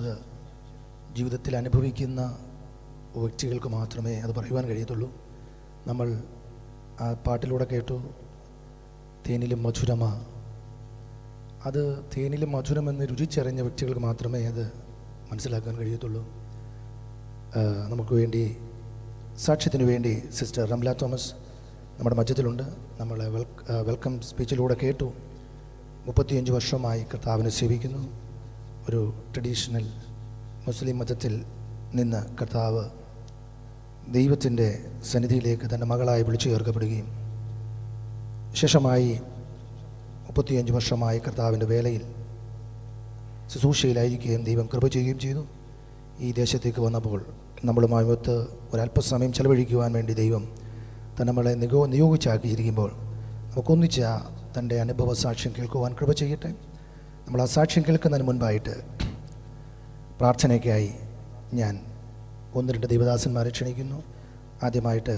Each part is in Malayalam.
അത് ജീവിതത്തിൽ അനുഭവിക്കുന്ന വ്യക്തികൾക്ക് മാത്രമേ അത് പറയുവാൻ കഴിയത്തുള്ളൂ നമ്മൾ ആ പാട്ടിലൂടെ കേട്ടു തേനിലും മധുരമാ അത് തേനിലും മധുരമെന്ന് രുചിച്ചറിഞ്ഞ വ്യക്തികൾക്ക് മാത്രമേ അത് മനസ്സിലാക്കാൻ കഴിയത്തുള്ളൂ ആ, നമുക്ക് വേണ്ടി സാക്ഷ്യത്തിന് വേണ്ടി സിസ്റ്റർ റംല തോമസ് നമ്മുടെ മധ്യത്തിലുണ്ട് നമ്മൾ വെൽ വെൽക്കം സ്പീച്ചിലൂടെ കേട്ടു മുപ്പത്തിയഞ്ച് വർഷമായി കർത്താവിനെ സേവിക്കുന്നു ഒരു ട്രഡീഷണൽ മുസ്ലിം മതത്തിൽ നിന്ന് കർത്താവ് ദൈവത്തിൻ്റെ സന്നിധിയിലേക്ക് തൻ്റെ മകളായി വിളിച്ചു ചേർക്കപ്പെടുകയും ശേഷമായി മുപ്പത്തിയഞ്ച് വർഷമായി കർത്താവിൻ്റെ വേലയിൽ ശുശ്രൂഷയിലായിരിക്കുകയും ദൈവം കൃപ ചെയ്യുകയും ചെയ്തു ഈ ദേശത്തേക്ക് വന്നപ്പോൾ നമ്മളുമായി ഒത്ത് ഒരല്പസമയം ചെലവഴിക്കുവാൻ വേണ്ടി ദൈവം തന്നെ നമ്മളെ നിഗോ നിയോഗിച്ചാക്കിയിരിക്കുമ്പോൾ നമുക്കൊന്നിച്ച് ആ തൻ്റെ അനുഭവ സാക്ഷ്യം കേൾക്കുവാൻ കൃപ ചെയ്യട്ടെ നമ്മൾ ആ സാക്ഷ്യം കേൾക്കുന്നതിന് മുൻപായിട്ട് പ്രാർത്ഥനയ്ക്കായി ഞാൻ ഒന്ന് രണ്ട് ദൈവദാസന്മാരെ ക്ഷണിക്കുന്നു ആദ്യമായിട്ട്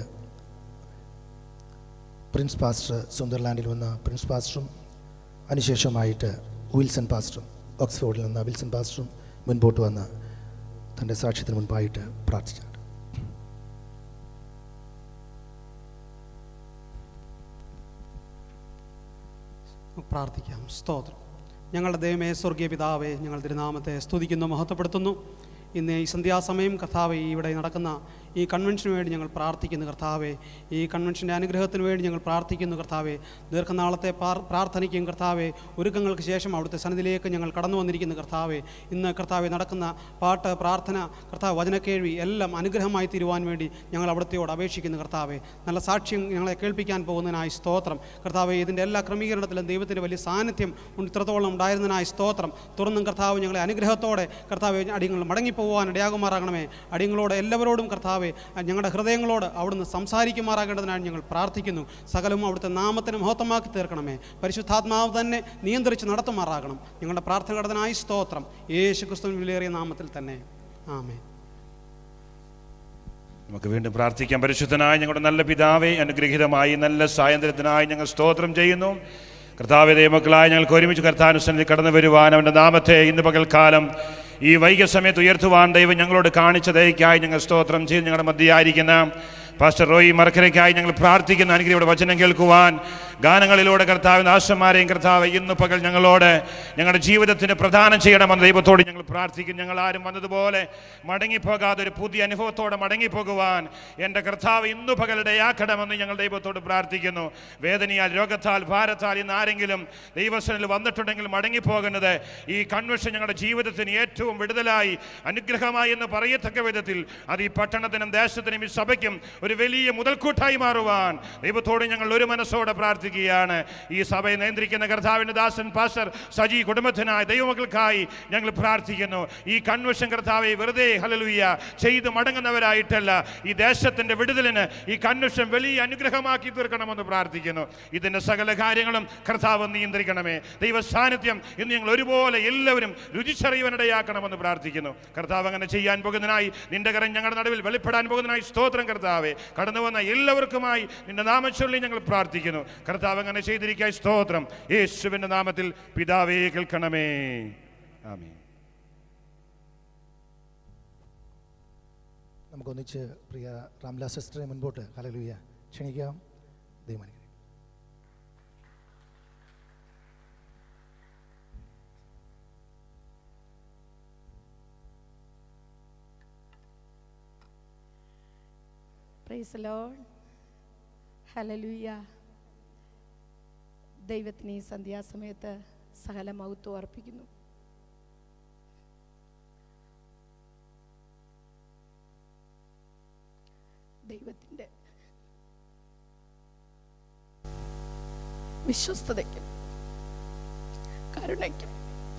പ്രിൻസ് പാസ്റ്റർ സുന്ദർലാൻഡിൽ വന്ന പ്രിൻസ് പാസ്റ്ററും അതിനുശേഷമായിട്ട് വിൽസൺ പാസ്റ്ററും ഓക്സ്ഫോർഡിൽ നിന്ന് വിൽസൺ പാസ്റ്ററും മുൻപോട്ട് വന്ന് തൻ്റെ സാക്ഷ്യത്തിന് മുൻപായിട്ട് പ്രാർത്ഥിച്ചാണ് പ്രാർത്ഥിക്കാം സ്തോത്രം ഞങ്ങളുടെ ദൈവമേ സ്വർഗീയ പിതാവേ ഞങ്ങൾ തിരുനാമത്തെ സ്തുതിക്കുന്നു മഹത്വപ്പെടുത്തുന്നു ഇന്ന് ഈ സന്ധ്യാസമയം കർത്താവെ ഇവിടെ നടക്കുന്ന ഈ കൺവെൻഷന് വേണ്ടി ഞങ്ങൾ പ്രാർത്ഥിക്കുന്നു കർത്താവെ ഈ കൺവെൻഷൻ്റെ അനുഗ്രഹത്തിന് വേണ്ടി ഞങ്ങൾ പ്രാർത്ഥിക്കുന്നു കർത്താവെ ദീർഘനാളത്തെ പാർ- പ്രാർത്ഥനയ്ക്കും കർത്താവെ ഒരുക്കങ്ങൾക്ക് ശേഷം അവിടുത്തെ സന്നിധിയിലേക്ക് ഞങ്ങൾ കടന്നു വന്നിരിക്കുന്നു കർത്താവെ ഇന്ന് കർത്താവെ നടക്കുന്ന പാട്ട് പ്രാർത്ഥന കർത്താവ് വചനക്കേഴ്വി എല്ലാം അനുഗ്രഹമായി തീരുവാൻ വേണ്ടി ഞങ്ങൾ അവിടുത്തെയോട് അപേക്ഷിക്കുന്നു കർത്താവെ നല്ല സാക്ഷ്യം ഞങ്ങളെ കേൾപ്പിക്കാൻ പോകുന്നതിനായി സ്തോത്രം കർത്താവെ ഇതിൻ്റെ എല്ലാ ക്രമീകരണത്തിലും ദൈവത്തിൻ്റെ വലിയ സാന്നിധ്യം ഉണ്ട് ഇത്രത്തോളം ഉണ്ടായിരുന്നതിനായി സ്തോത്രം തുറന്നും കർത്താവ് ഞങ്ങളെ അനുഗ്രഹത്തോടെ കർത്താവ് അടിയങ്ങൾ മടങ്ങിപ്പോവാൻ ഇടയാകുമാറാകണമേ അടിയങ്ങളോട് എല്ലാവരോടും കർത്താവെ ഞങ്ങളുടെ ഹൃദയങ്ങളോട് അവിടുന്ന് സംസാരിക്കുമാറാകേണ്ടതിനായി ഞങ്ങൾ പ്രാർത്ഥിക്കുന്നു സകലവും അവിടുത്തെ നാമത്തിന് മഹത്വമാക്കി തീർക്കണമേ പരിശുദ്ധാത്മാവ് തന്നെ നിയന്ത്രിച്ച് നടത്തുമാറാകണം ഞങ്ങളുടെ പ്രാർത്ഥന കടനായി സ്തോത്രം യേശു ക്രിസ്തുവിൻ വിലയേറിയ നാമത്തിൽ തന്നെ ആമേ നമുക്ക് വീണ്ടും പ്രാർത്ഥിക്കാം പരിശുദ്ധനായ ഞങ്ങളുടെ നല്ല പിതാവേ അനുഗ്രഹീതമായി നല്ല സായന്ത്രത്തിനായി ഞങ്ങൾ സ്തോത്രം ചെയ്യുന്നു കർത്താവ് ദൈവമക്കളായ ഞങ്ങൾക്ക് ഒരുമിച്ച് കർത്താനുസന്നിധി കടന്നു വരുവാൻ അവൻ്റെ നാമത്തെ ഇന്ന് പകൽക്കാലം ഈ വൈകിയ സമയത്ത് ഉയർത്തുവാൻ ദൈവം ഞങ്ങളോട് കാണിച്ച ദയക്കായി ഞങ്ങൾ സ്തോത്രം ചെയ്ത് ഞങ്ങളുടെ മധ്യയായിരിക്കുന്ന പാസ്റ്റർ റോയി മറക്കരയ്ക്കായി ഞങ്ങൾ പ്രാർത്ഥിക്കുന്ന അനുഗ്രഹയുടെ വചനം കേൾക്കുവാൻ ഗാനങ്ങളിലൂടെ കർത്താവ് ദാസന്മാരെയും കർത്താവ് ഇന്ന് പകൽ ഞങ്ങളോട് ഞങ്ങളുടെ ജീവിതത്തിന് പ്രദാനം ചെയ്യണമെന്ന് ദൈവത്തോട് ഞങ്ങൾ പ്രാർത്ഥിക്കുന്നു ഞങ്ങൾ ആരും വന്നതുപോലെ മടങ്ങിപ്പോകാതെ ഒരു പുതിയ അനുഭവത്തോടെ മടങ്ങിപ്പോകുവാൻ എൻ്റെ കർത്താവ് ഇന്നു പകൽ ഇടയാക്കണമെന്ന് ഞങ്ങൾ ദൈവത്തോട് പ്രാർത്ഥിക്കുന്നു വേദനയാൽ രോഗത്താൽ ഭാരത്താൽ ഇന്ന് ആരെങ്കിലും ദൈവസ്ഥനിൽ വന്നിട്ടുണ്ടെങ്കിൽ മടങ്ങിപ്പോകുന്നത് ഈ കൺവെൻഷൻ ഞങ്ങളുടെ ജീവിതത്തിന് ഏറ്റവും വിടുതലായി അനുഗ്രഹമായി എന്ന് പറയത്തക്ക വിധത്തിൽ അത് ഈ പട്ടണത്തിനും ദേശത്തിനും ഈ സഭയ്ക്കും ഒരു വലിയ മുതൽക്കൂട്ടായി മാറുവാൻ ദൈവത്തോട് ഞങ്ങൾ ഒരു മനസ്സോടെ പ്രാർത്ഥിക്കുകയാണ് ഈ സഭയെ നിയന്ത്രിക്കുന്ന കർത്താവിൻ്റെ ദാസൻ പാസ്റ്റർ സജി കുടുംബത്തിനായി ദൈവമക്കൾക്കായി ഞങ്ങൾ പ്രാർത്ഥിക്കുന്നു ഈ കൺവെൻഷൻ കർത്താവെ വെറുതെ ഹലലുയ്യ ചെയ്ത് മടങ്ങുന്നവരായിട്ടല്ല ഈ ദേശത്തിൻ്റെ വിടുതലിന് ഈ കൺവെൻഷൻ വലിയ അനുഗ്രഹമാക്കി തീർക്കണമെന്ന് പ്രാർത്ഥിക്കുന്നു ഇതിൻ്റെ സകല കാര്യങ്ങളും കർത്താവ് നിയന്ത്രിക്കണമേ ദൈവ സാന്നിധ്യം ഇന്ന് ഞങ്ങൾ ഒരുപോലെ എല്ലാവരും രുചിച്ചറിയുവാനിടയാക്കണമെന്ന് പ്രാർത്ഥിക്കുന്നു കർത്താവ് അങ്ങനെ ചെയ്യാൻ പോകുന്നതിനായി നിന്റെ കരം ഞങ്ങളുടെ നടുവിൽ വെളിപ്പെടാൻ പോകുന്നതിനായി സ്തോത്രം കർത്താവെ കടന്നു വന്ന എല്ലാവർക്കുമായി നിന്റെ നാമം ചൊല്ലി ഞങ്ങൾ പ്രാർത്ഥിക്കുന്നു കർത്താവ് അങ്ങനെ ചെയ്തിരിക്കായി സ്തോത്രം യേശുവിൻ്റെ നാമത്തിൽ പിതാവേ കേൾക്കണമേ ആമീൻ നമുക്കൊന്നിച്ച് പ്രിയ രാംലാ സിസ്റ്ററെ മുൻപോട്ട് ഹലലുയ്യ ക്ഷണിക്കാം ദൈവം അനുഗ്രഹിക്കട്ടെ. പ്രൈസ് ലോഡ് ഹലലുയ്യ ദൈവത്തിന് ഈ സന്ധ്യാസമയത്ത് സകല മൗത്വം അർപ്പിക്കുന്നു ദൈവത്തിൻ്റെ വിശ്വസ്തതയ്ക്കും കരുണയ്ക്കും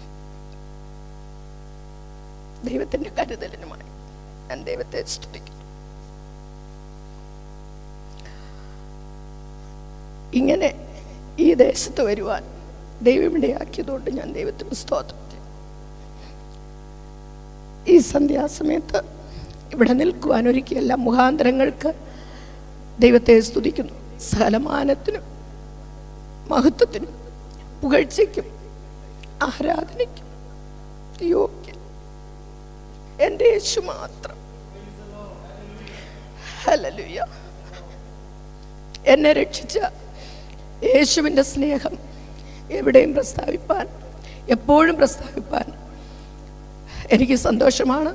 ദൈവത്തിൻ്റെ കരുതലിനുമായി ഞാൻ ദൈവത്തെ സ്തുതിക്കുന്നു ഇങ്ങനെ ഈ ദേശത്ത് വരുവാൻ ദൈവം ഇടയാക്കിയതുകൊണ്ട് ഞാൻ ദൈവത്തിന് സ്തോത്രം ചെയ്യും. ഈ സന്ധ്യാസമയത്ത് ഇവിടെ നിൽക്കുവാൻ ഒരുക്കിയ എല്ലാ മുഖാന്തരങ്ങൾക്ക് ദൈവത്തെ സ്തുതിക്കുന്നു സകലമാനത്തിനും മഹത്വത്തിനും പുകഴ്ചയ്ക്കും ആരാധനയ്ക്കും യോഗ്യൻ എൻ്റെ യേശു മാത്രം ഹല്ലേലൂയ എന്നെ രക്ഷിച്ച യേശുവിൻ്റെ സ്നേഹം എവിടെയും പ്രസ്താവിപ്പാൻ എപ്പോഴും പ്രസ്താവിപ്പാൻ എനിക്ക് സന്തോഷമാണ്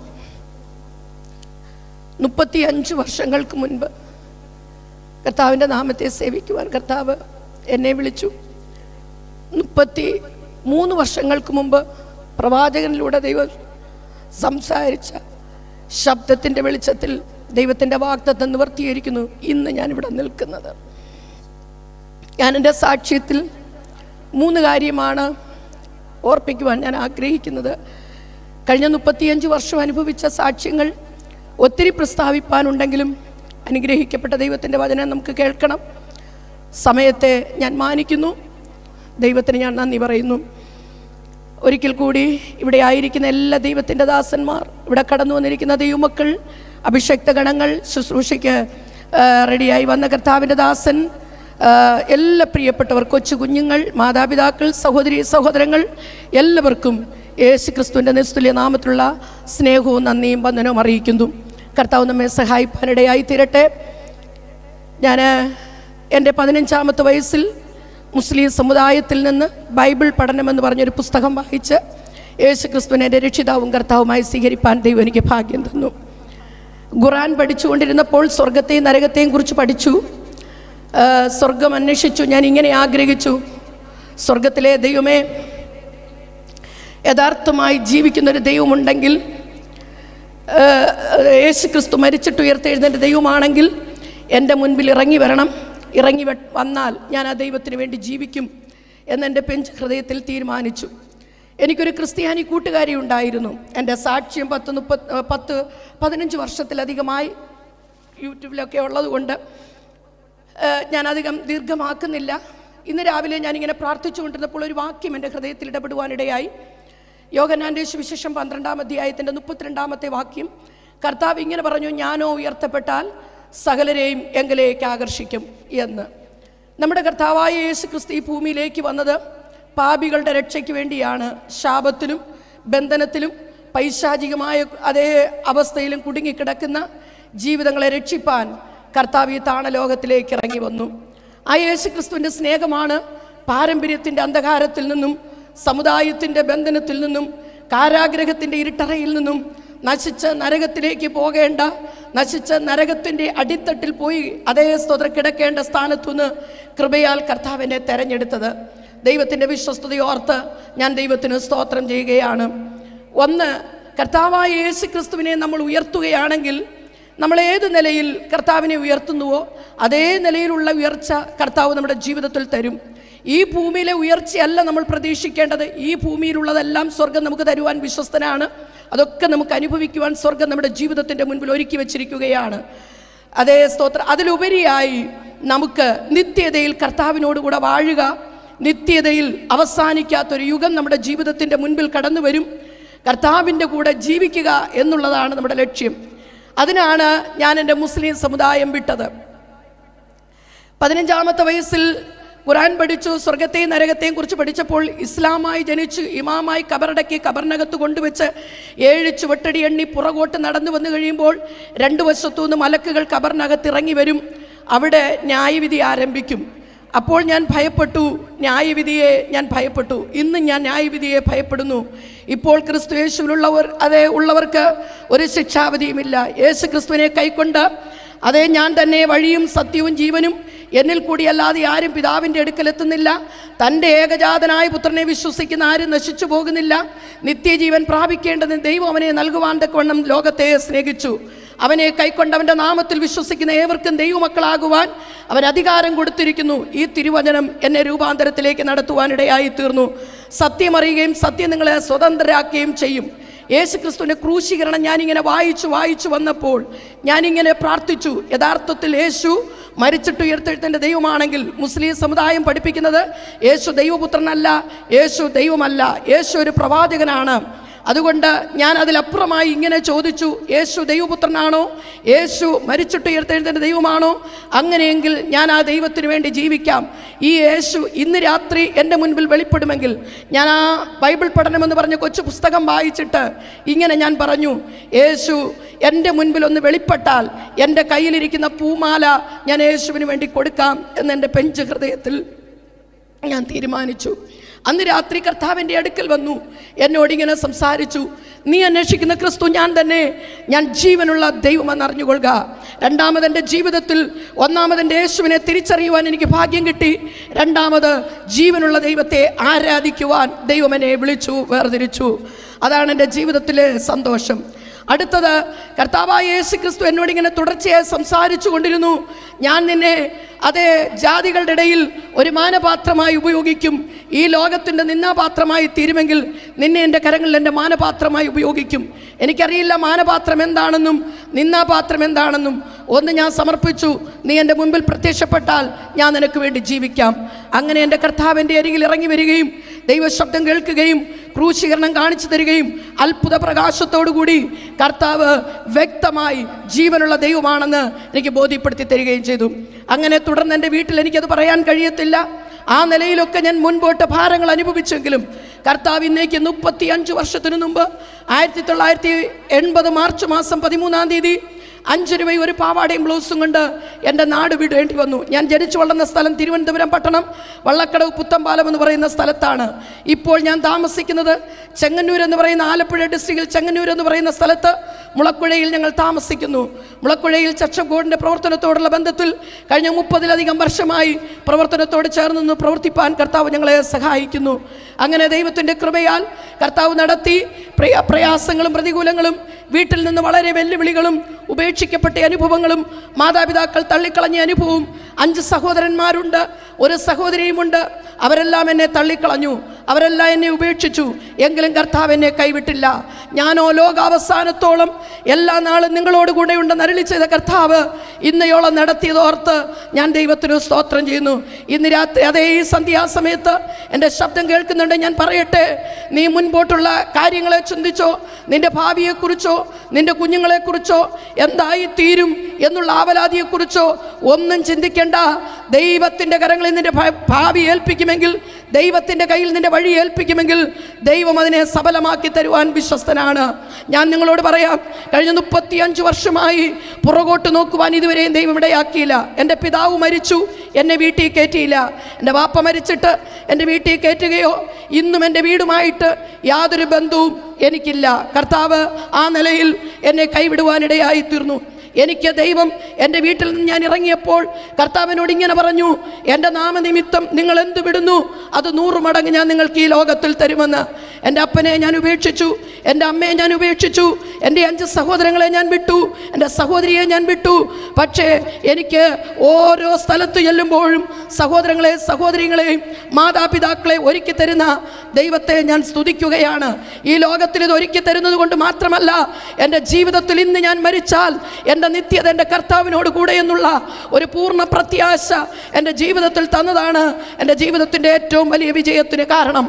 മുപ്പത്തി അഞ്ച് വർഷങ്ങൾക്ക് മുൻപ് കർത്താവിൻ്റെ നാമത്തെ സേവിക്കുവാൻ കർത്താവ് എന്നെ വിളിച്ചു മുപ്പത്തി മൂന്ന് വർഷങ്ങൾക്ക് മുമ്പ് പ്രവാചകനിലൂടെ ദൈവം സംസാരിച്ച ശബ്ദത്തിൻ്റെ വെളിച്ചത്തിൽ ദൈവത്തിൻ്റെ വാഗ്ദത്തം നിവർത്തീകരിക്കുന്നു ഇന്ന് ഞാനിവിടെ നിൽക്കുന്നത് ഞാൻ എൻ്റെ സാക്ഷ്യത്തിൽ മൂന്ന് കാര്യമാണ് ഓർപ്പിക്കുവാൻ ഞാൻ ആഗ്രഹിക്കുന്നത് കഴിഞ്ഞ മുപ്പത്തിയഞ്ച് വർഷം അനുഭവിച്ച സാക്ഷ്യങ്ങൾ ഒത്തിരി പ്രസ്താവിപ്പാനുണ്ടെങ്കിലും അനുഗ്രഹിക്കപ്പെട്ട ദൈവത്തിൻ്റെ വചനം നമുക്ക് കേൾക്കണം സമയത്തെ ഞാൻ മാനിക്കുന്നു ദൈവത്തിന് ഞാൻ നന്ദി പറയുന്നു ഒരിക്കൽ കൂടി ഇവിടെ ആയിരിക്കുന്ന എല്ലാ ദൈവത്തിൻ്റെ ദാസന്മാർ ഇവിടെ കടന്നു വന്നിരിക്കുന്ന ദൈവമക്കൾ അഭിഷക്ത ഗണങ്ങൾ ശുശ്രൂഷയ്ക്ക് ആ, റെഡിയായി വന്ന കർത്താവിൻ്റെ ദാസൻ ആ, എല്ലാ പ്രിയപ്പെട്ടവർ കൊച്ചു കുഞ്ഞുങ്ങൾ മാതാപിതാക്കൾ സഹോദരി സഹോദരങ്ങൾ എല്ലാവർക്കും യേശു ക്രിസ്തുവിൻ്റെ നിസ്തുല്യ നാമത്തിലുള്ള സ്നേഹവും നന്ദിയും വന്ദനവും അറിയിക്കുന്നു കർത്താവ് നമ്മെ സഹായിപ്പാനിടയായി തീരട്ടെ ഞാൻ എൻ്റെ പതിനഞ്ചാമത്തെ വയസ്സിൽ മുസ്ലിം സമുദായത്തിൽ നിന്ന് ബൈബിൾ പഠനമെന്ന് പറഞ്ഞൊരു പുസ്തകം വായിച്ച് യേശു ക്രിസ്തുവിനെ എൻ്റെ രക്ഷിതാവും കർത്താവുമായി സ്വീകരിപ്പാൻ ദൈവം എനിക്ക് ഭാഗ്യം തന്നു ഖുറാൻ പഠിച്ചുകൊണ്ടിരുന്നപ്പോൾ സ്വർഗത്തെയും നരകത്തെയും കുറിച്ച് പഠിച്ചു ആ, സ്വർഗം അന്വേഷിച്ചു ഞാൻ ഇങ്ങനെ ആഗ്രഹിച്ചു സ്വർഗത്തിലെ ദൈവമേ യഥാർത്ഥമായി ജീവിക്കുന്ന ഒരു ദൈവമുണ്ടെങ്കിൽ ഏഹ്, യേശു ക്രിസ്തു മരിച്ചിട്ട് ഉയർത്തെഴുന്നേൻ്റെ ദൈവമാണെങ്കിൽ എൻ്റെ മുൻപിൽ ഇറങ്ങി വരണം ഇറങ്ങി വ- വന്നാൽ ഞാൻ ആ ദൈവത്തിന് വേണ്ടി ജീവിക്കും എന്നെൻ്റെ പെഞ്ച് ഹൃദയത്തിൽ തീരുമാനിച്ചു എനിക്കൊരു ക്രിസ്ത്യാനി കൂട്ടുകാരി ഉണ്ടായിരുന്നു എൻ്റെ സാക്ഷ്യം പത്ത് മുപ്പത് പത്ത് പതിനഞ്ച് വർഷത്തിലധികമായി യൂട്യൂബിലൊക്കെ ഉള്ളതുകൊണ്ട് ഏഹ്, ഞാനധികം ദീർഘമാക്കുന്നില്ല ഇന്ന് രാവിലെ ഞാനിങ്ങനെ പ്രാർത്ഥിച്ചുകൊണ്ടിരുന്നപ്പോൾ ഒരു വാക്യം എൻ്റെ ഹൃദയത്തിൽ ഇടപെടുവാനിടയായി യോഗനാൻ്റെ സുവിശേഷം പന്ത്രണ്ടാം അധ്യായത്തിൻ്റെ മുപ്പത്തിരണ്ടാമത്തെ വാക്യം കർത്താവ് ഇങ്ങനെ പറഞ്ഞു ഞാനോ ഉയർത്തപ്പെട്ടാൽ സകലരെയും എങ്കിലേക്ക് ആകർഷിക്കും എന്ന് നമ്മുടെ കർത്താവായ യേശു ക്രിസ്തു ഈ ഭൂമിയിലേക്ക് വന്നത് പാപികളുടെ രക്ഷയ്ക്ക് വേണ്ടിയാണ് ശാപത്തിലും ബന്ധനത്തിലും പൈശാചികമായ അതേ അവസ്ഥയിലും കുടുങ്ങിക്കിടക്കുന്ന ജീവിതങ്ങളെ രക്ഷിപ്പാൻ കർത്താവ് ഈ താണലോകത്തിലേക്ക് ഇറങ്ങി വന്നു ആ യേശു ക്രിസ്തുവിൻ്റെ സ്നേഹമാണ് പാരമ്പര്യത്തിൻ്റെ അന്ധകാരത്തിൽ നിന്നും സമുദായത്തിൻ്റെ ബന്ധനത്തിൽ നിന്നും കാരാഗ്രഹത്തിൻ്റെ ഇരുട്ടറയിൽ നിന്നും നശിച്ച നരകത്തിലേക്ക് പോകേണ്ട നശിച്ച നരകത്തിൻ്റെ അടിത്തട്ടിൽ പോയി അതേ സ്തോത്ര കിടക്കേണ്ട സ്ഥാനത്തുനിന്ന് കൃപയാൽ കർത്താവിനെ തെരഞ്ഞെടുത്തത് ദൈവത്തിൻ്റെ വിശ്വസ്തയോർത്ത് ഞാൻ ദൈവത്തിന് സ്തോത്രം ചെയ്യുകയാണ് ഒന്ന് കർത്താവായ യേശു ക്രിസ്തുവിനെ നമ്മൾ ഉയർത്തുകയാണെങ്കിൽ നമ്മൾ ഏത് നിലയിൽ കർത്താവിനെ ഉയർത്തുന്നുവോ അതേ നിലയിലുള്ള ഉയർച്ച കർത്താവ് നമ്മുടെ ജീവിതത്തിൽ തരും ഈ ഭൂമിയിലെ ഉയർച്ചയല്ല നമ്മൾ പ്രതീക്ഷിക്കേണ്ടത് ഈ ഭൂമിയിലുള്ളതെല്ലാം സ്വർഗം നമുക്ക് തരുവാൻ വിശ്വസ്തനാണ് അതൊക്കെ നമുക്ക് അനുഭവിക്കുവാൻ സ്വർഗം നമ്മുടെ ജീവിതത്തിൻ്റെ മുൻപിൽ ഒരുക്കി വച്ചിരിക്കുകയാണ് അതേ സ്തോത്രം അതിലുപരിയായി നമുക്ക് നിത്യതയിൽ കർത്താവിനോട് കൂടെ വാഴുക നിത്യതയിൽ അവസാനിക്കാത്തൊരു യുഗം നമ്മുടെ ജീവിതത്തിൻ്റെ മുൻപിൽ കടന്നു വരും കർത്താവിൻ്റെ കൂടെ ജീവിക്കുക എന്നുള്ളതാണ് നമ്മുടെ ലക്ഷ്യം അതിനാണ് ഞാൻ എൻ്റെ മുസ്ലിം സമുദായം വിട്ടത് പതിനഞ്ചാമത്തെ വയസ്സിൽ ഖുറാൻ പഠിച്ചു സ്വർഗത്തെയും നരകത്തെയും കുറിച്ച് പഠിച്ചപ്പോൾ ഇസ്ലാമായി ജനിച്ചു ഇമാമായി കബറടക്കി കബറിനകത്ത് കൊണ്ടുവച്ച് ഏഴ് ചുവട്ടടി എണ്ണി പുറകോട്ട് നടന്നു വന്നു കഴിയുമ്പോൾ രണ്ട് വശത്തു നിന്ന് മലക്കുകൾ കബറിനകത്ത് ഇറങ്ങി വരും അവിടെ ന്യായവിധി ആരംഭിക്കും അപ്പോൾ ഞാൻ ഭയപ്പെട്ടു ന്യായവിധിയെ ഞാൻ ഭയപ്പെട്ടു ഇന്ന് ഞാൻ ന്യായവിധിയെ ഭയപ്പെടുന്നു ഇപ്പോൾ ക്രിസ്തു യേശുവിലുള്ളവർ അതേ ഉള്ളവർക്ക് ഒരു ശിക്ഷാവധിയുമില്ല യേശു ക്രിസ്തുവിനെ കൈക്കൊണ്ട് അതേ ഞാൻ തന്നെ വഴിയും സത്യവും ജീവനും എന്നിൽ കൂടിയല്ലാതെ ആരും പിതാവിൻ്റെ അടുക്കലെത്തുന്നില്ല തൻ്റെ ഏകജാതനായ പുത്രനെ വിശ്വസിക്കുന്ന ആരും നശിച്ചു പോകുന്നില്ല നിത്യജീവൻ പ്രാപിക്കേണ്ടതിന് ദൈവം അവനെ നൽകുവാൻ തക്കവണ്ണം ലോകത്തെ സ്നേഹിച്ചു അവനെ കൈക്കൊണ്ടവൻ്റെ നാമത്തിൽ വിശ്വസിക്കുന്ന ഏവർക്കും ദൈവമക്കളാകുവാൻ അവൻ അധികാരം കൊടുത്തിരിക്കുന്നു ഈ തിരുവചനം എന്നെ രൂപാന്തരത്തിലേക്ക് നടത്തുവാനിടയായി തീർന്നു സത്യമറിയുകയും സത്യം നിങ്ങളെ സ്വതന്ത്രരാക്കുകയും ചെയ്യും യേശു ക്രിസ്തുവിൻ്റെ ക്രൂശീകരണം ഞാനിങ്ങനെ വായിച്ചു വായിച്ചു വന്നപ്പോൾ ഞാനിങ്ങനെ പ്രാർത്ഥിച്ചു യഥാർത്ഥത്തിൽ യേശു മരിച്ചിട്ട് ഉയർത്തെഴുത്തേണ്ട ദൈവമാണെങ്കിൽ മുസ്ലിം സമുദായം പഠിപ്പിക്കുന്നത് യേശു ദൈവപുത്രനല്ല യേശു ദൈവമല്ല യേശു ഒരു പ്രവാചകനാണ് അതുകൊണ്ട് ഞാൻ അതിലപ്പുറമായി ഇങ്ങനെ ചോദിച്ചു യേശു ദൈവപുത്രനാണോ യേശു മരിച്ചിട്ട് ഉയർത്തെഴുന്നേറ്റ ദൈവമാണോ അങ്ങനെയെങ്കിൽ ഞാൻ ആ ദൈവത്തിന് വേണ്ടി ജീവിക്കാം ഈ യേശു ഇന്ന് രാത്രി എൻ്റെ മുൻപിൽ വെളിപ്പെടുമെങ്കിൽ ഞാൻ ആ ബൈബിൾ പഠനമെന്ന് പറഞ്ഞ കൊച്ചു പുസ്തകം വായിച്ചിട്ട് ഇങ്ങനെ ഞാൻ പറഞ്ഞു യേശു എൻ്റെ മുൻപിൽ ഒന്ന് വെളിപ്പെട്ടാൽ എൻ്റെ കയ്യിലിരിക്കുന്ന പൂമാല ഞാൻ യേശുവിന് വേണ്ടി കൊടുക്കാം എന്ന് എൻ്റെ പെഞ്ച് ഹൃദയത്തിൽ ഞാൻ തീരുമാനിച്ചു അന്ന് രാത്രി കർത്താവിൻ്റെ അടുക്കൽ വന്നു എന്നോടിങ്ങനെ സംസാരിച്ചു നീ അന്വേഷിക്കുന്ന ക്രിസ്തു ഞാൻ തന്നെ ഞാൻ ജീവനുള്ള ദൈവമെന്ന് അറിഞ്ഞുകൊള്ളുക രണ്ടാമത് എൻ്റെ ജീവിതത്തിൽ ഒന്നാമത് എൻ്റെ യേശുവിനെ തിരിച്ചറിയുവാൻ എനിക്ക് ഭാഗ്യം കിട്ടി രണ്ടാമത് ജീവനുള്ള ദൈവത്തെ ആരാധിക്കുവാൻ ദൈവം എന്നെ വിളിച്ചു വേർതിരിച്ചു അതാണ് എൻ്റെ ജീവിതത്തിലെ സന്തോഷം അടുത്തത് കർത്താവായ യേശു ക്രിസ്തു എന്നോട് ഇങ്ങനെ തുടർച്ചയായി സംസാരിച്ചു കൊണ്ടിരുന്നു ഞാൻ നിന്നെ അതേ ജാതികളുടെ ഇടയിൽ ഒരു മാനപാത്രമായി ഉപയോഗിക്കും ഈ ലോകത്തിൻ്റെ നിന്നാപാത്രമായി തീരുമെങ്കിൽ നിന്നെ എൻ്റെ കരങ്ങളിൽ എൻ്റെ മാനപാത്രമായി ഉപയോഗിക്കും എനിക്കറിയില്ല മാനപാത്രം എന്താണെന്നും നിന്നാപാത്രം എന്താണെന്നും ഒന്ന് ഞാൻ സമർപ്പിച്ചു നീ എൻ്റെ മുൻപിൽ പ്രത്യക്ഷപ്പെട്ടാൽ ഞാൻ നിനക്ക് വേണ്ടി ജീവിക്കാം അങ്ങനെ എൻ്റെ കർത്താവിൻ്റെ അരികിൽ ഇറങ്ങി വരികയും ദൈവശബ്ദം കേൾക്കുകയും ക്രൂശീകരണം കാണിച്ചു തരികയും അത്ഭുത പ്രകാശത്തോടുകൂടി കർത്താവ് വ്യക്തമായി ജീവനുള്ള ദൈവമാണെന്ന് എനിക്ക് ബോധ്യപ്പെടുത്തി തരികയും ചെയ്തു അങ്ങനെ തുടർന്ന് എൻ്റെ വീട്ടിൽ എനിക്കത് പറയാൻ കഴിയത്തില്ല ആ നിലയിലൊക്കെ ഞാൻ മുൻപോട്ട് ഭാരങ്ങൾ അനുഭവിച്ചെങ്കിലും കർത്താവ് ഇന്നേക്ക് മുപ്പത്തി അഞ്ച് വർഷത്തിനു മുമ്പ് ആയിരത്തി തൊള്ളായിരത്തി എൺപത് മാർച്ച് മാസം പതിമൂന്നാം തീയതി അഞ്ച് രൂപയും ഒരു പാവാടയും ബ്ലൗസും കൊണ്ട് എൻ്റെ നാട് വിടേണ്ടി വന്നു ഞാൻ ജനിച്ചു വളർന്ന സ്ഥലം തിരുവനന്തപുരം പട്ടണം വള്ളക്കടവ് പുത്തമ്പാലം എന്ന് പറയുന്ന സ്ഥലത്താണ് ഇപ്പോൾ ഞാൻ താമസിക്കുന്നത് ചെങ്ങന്നൂർ എന്ന് പറയുന്ന ആലപ്പുഴ ഡിസ്ട്രിക്റ്റിൽ ചെങ്ങന്നൂർ എന്ന് പറയുന്ന സ്ഥലത്ത് മുളക്കുഴയിൽ ഞങ്ങൾ താമസിക്കുന്നു മുളക്കുഴയിൽ ചർച്ച് ബോർഡിൻ്റെ പ്രവർത്തനത്തോടുള്ള ബന്ധത്തിൽ കഴിഞ്ഞ മുപ്പതിലധികം വർഷമായി പ്രവർത്തനത്തോട് ചേർന്ന് നിന്ന് പ്രവർത്തിപ്പാൻ കർത്താവ് ഞങ്ങളെ സഹായിക്കുന്നു അങ്ങനെ ദൈവത്തിൻ്റെ കൃപയാൽ കർത്താവ് നടത്തി പ്രയ പ്രയാസങ്ങളും പ്രതികൂലങ്ങളും വീട്ടിൽ നിന്ന് വളരെ വെല്ലുവിളികളും ഉപേക്ഷിക്കപ്പെട്ട അനുഭവങ്ങളും മാതാപിതാക്കൾ തള്ളിക്കളഞ്ഞ അനുഭവവും അഞ്ച് സഹോദരന്മാരുണ്ട് ഒരു സഹോദരിയുമുണ്ട് അവരെല്ലാം എന്നെ തള്ളിക്കളഞ്ഞു അവരെല്ലാം എന്നെ ഉപേക്ഷിച്ചു എങ്കിലും കർത്താവ് എന്നെ കൈവിട്ടില്ല ഞാനോ ലോകാവസാനത്തോളം എല്ലാ നാളും നിങ്ങളോട് കൂടെ ഉണ്ടെന്ന് അരളി ചെയ്ത കർത്താവ് ഇന്നയോളം നടത്തിയതോർത്ത് ഞാൻ ദൈവത്തിന് സ്തോത്രം ചെയ്യുന്നു ഇന്ന് രാത്രി അതേ ഈ സന്ധ്യാസമയത്ത് എൻ്റെ ശബ്ദം കേൾക്കുന്നുണ്ട് ഞാൻ പറയട്ടെ നീ മുൻപോട്ടുള്ള കാര്യങ്ങളെ ചിന്തിച്ചോ നിന്റെ ഭാവിയെക്കുറിച്ചോ നിന്റെ കുഞ്ഞുങ്ങളെക്കുറിച്ചോ എന്തായി തീരും എന്നുള്ള ആവലാതിയെക്കുറിച്ചോ ഒന്നും ചിന്തിക്കേണ്ട ദൈവത്തിൻ്റെ കരങ്ങളിൽ നിന്റെ ഭ- ഭാവി ഏൽപ്പിക്കുമെങ്കിൽ ദൈവത്തിൻ്റെ കയ്യിൽ നിന്റെ വഴി ഏൽപ്പിക്കുമെങ്കിൽ ദൈവം അതിനെ സഫലമാക്കി തരുവാൻ വിശ്വസ്തനാണ് ഞാൻ നിങ്ങളോട് പറയാം കഴിഞ്ഞ മുപ്പത്തിയഞ്ച് വർഷമായി പുറകോട്ട് നോക്കുവാൻ ഇതുവരെയും ദൈവം ഇടയാക്കിയില്ല എൻ്റെ പിതാവ് മരിച്ചു എന്നെ വീട്ടിൽ കയറ്റിയില്ല എൻ്റെ വാപ്പ മരിച്ചിട്ട് എൻ്റെ വീട്ടിൽ കയറ്റുകയോ ഇന്നും എൻ്റെ വീടുമായിട്ട് യാതൊരു ബന്ധവും എനിക്കില്ല കർത്താവ് ആ നിലയിൽ എന്നെ കൈവിടുവാനിടയായി തീർന്നു എനിക്ക് ദൈവം എൻ്റെ വീട്ടിൽ നിന്ന് ഞാൻ ഇറങ്ങിയപ്പോൾ കർത്താവിനോട് ഇങ്ങനെ പറഞ്ഞു എൻ്റെ നാമനിമിത്തം നിങ്ങൾ എന്ത് വിടുന്നു അത് നൂറ് മടങ്ങ് ഞാൻ നിങ്ങൾക്ക് ഈ ലോകത്തിൽ തരുമെന്ന് എൻ്റെ അപ്പനെ ഞാൻ ഉപേക്ഷിച്ചു എൻ്റെ അമ്മയെ ഞാൻ ഉപേക്ഷിച്ചു എൻ്റെ അഞ്ച് സഹോദരങ്ങളെ ഞാൻ വിട്ടു എൻ്റെ സഹോദരിയെ ഞാൻ വിട്ടു പക്ഷേ എനിക്ക് ഓരോ സ്ഥലത്ത് ചെല്ലുമ്പോഴും സഹോദരങ്ങളെ സഹോദരികളെയും മാതാപിതാക്കളെ ഒരുക്കി തരുന്ന ദൈവത്തെ ഞാൻ സ്തുതിക്കുകയാണ് ഈ ലോകത്തിൽ ഇത് ഒരുക്കി തരുന്നത് കൊണ്ട് മാത്രമല്ല എൻ്റെ ജീവിതത്തിൽ ഇന്ന് ഞാൻ മരിച്ചാൽ എൻ്റെ നിത്യത എൻ്റെ കർത്താവിനോട് കൂടെ എന്നുള്ള ഒരു പൂർണ്ണ പ്രത്യാശ എൻ്റെ ജീവിതത്തിൽ തന്നതാണ് എൻ്റെ ജീവിതത്തിൻ്റെ ഏറ്റവും വലിയ വിജയത്തിന് കാരണം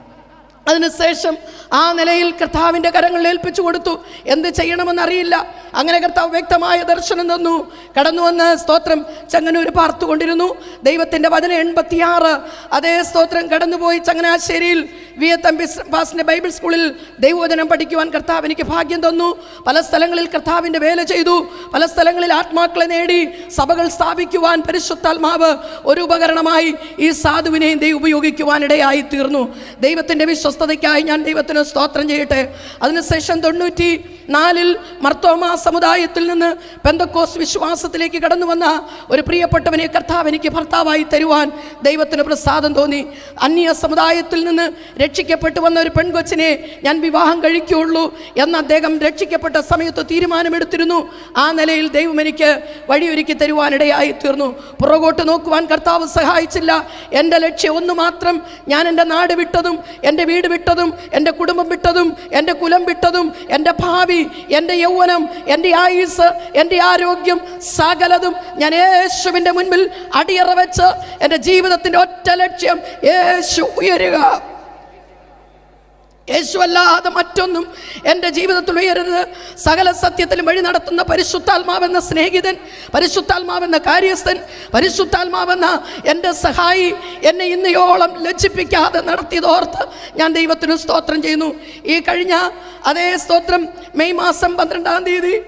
അതിനുശേഷം ആ നിലയിൽ കർത്താവിൻ്റെ കരങ്ങളിൽ ഏൽപ്പിച്ചു കൊടുത്തു എന്ത് ചെയ്യണമെന്നറിയില്ല അങ്ങനെ കർത്താവ് വ്യക്തമായ ദർശനം തന്നു കടന്നു വന്ന് സ്തോത്രം ചങ്ങനൂർ പാർത്തുകൊണ്ടിരുന്നു ദൈവത്തിൻ്റെ വചനം എൺപത്തിയാറ് അതേ സ്തോത്രം കടന്നുപോയി ചങ്ങനാശ്ശേരിയിൽ വി എ തമ്പി പാസിൻ്റെ ബൈബിൾ സ്കൂളിൽ ദൈവവചനം പഠിക്കുവാൻ കർത്താവ് എനിക്ക് ഭാഗ്യം തന്നു പല സ്ഥലങ്ങളിൽ കർത്താവിൻ്റെ വേല ചെയ്തു പല സ്ഥലങ്ങളിൽ ആത്മാക്കളെ നേടി സഭകൾ സ്ഥാപിക്കുവാൻ പരിശുദ്ധാത്മാവ് ഒരു ഉപകരണമായി ഈ സാധുവിനെയും ദൈവം ഉപയോഗിക്കുവാനിടയായി തീർന്നു ദൈവത്തിൻ്റെ വിശ്വസ്തതയ്ക്കായി ഞാൻ ദൈവത്തിന് സ്തോത്രം ചെയ്യട്ടെ അതിനുശേഷം തൊണ്ണൂറ്റി നാലിൽ മർത്തോമ സമുദായത്തിൽ നിന്ന് പെന്തക്കോസ് വിശ്വാസത്തിലേക്ക് കടന്നു വന്ന ഒരു പ്രിയപ്പെട്ടവനെ കർത്താവ് എനിക്ക് ഭർത്താവായി തരുവാൻ ദൈവത്തിന് പ്രസാദം തോന്നി അന്യ സമുദായത്തിൽ നിന്ന് രക്ഷിക്കപ്പെട്ടു വന്ന ഒരു പെൺകൊച്ചിനെ ഞാൻ വിവാഹം കഴിക്കുകയുള്ളൂ എന്ന് അദ്ദേഹം രക്ഷിക്കപ്പെട്ട സമയത്ത് തീരുമാനമെടുത്തിരുന്നു ആ നിലയിൽ ദൈവം എനിക്ക് വഴിയൊരുക്കി തരുവാനിടയായി തീർന്നു പുറകോട്ട് നോക്കുവാൻ കർത്താവ് സഹായിച്ചില്ല എൻ്റെ ലക്ഷ്യം ഒന്ന് മാത്രം ഞാൻ എൻ്റെ നാട് വിട്ടതും എൻ്റെ വീട് വിട്ടതും എൻ്റെ കുടുംബം വിട്ടതും എൻ്റെ കുലം വിട്ടതും എൻ്റെ ഭാവി എൻ്റെ യൗവനം എൻ്റെ ആയുസ് എൻ്റെ ആരോഗ്യം സകലതും ഞാൻ യേശുവിൻ്റെ മുൻപിൽ അടിയറ വെച്ച് എൻ്റെ ജീവിതത്തിൻ്റെ ഒറ്റ ലക്ഷ്യം യേശു ഉയരുക യേശുവല്ലാതെ മറ്റൊന്നും എൻ്റെ ജീവിതത്തിൽ ഉയരരുത് സകല സത്യത്തിലും വഴി നടത്തുന്ന പരിശുദ്ധാത്മാവെന്ന സ്നേഹിതൻ പരിശുദ്ധാത്മാവെന്ന കാര്യസ്ഥൻ പരിശുദ്ധാത്മാവെന്ന എൻ്റെ സഹായി എന്നെ ഇന്നയോളം ലജ്ജിപ്പിക്കാതെ നടത്തിയതോർത്ത് ഞാൻ ദൈവത്തിന് സ്തോത്രം ചെയ്യുന്നു ഈ കഴിഞ്ഞ അതേ സ്തോത്രം മെയ് മാസം പന്ത്രണ്ടാം തീയതി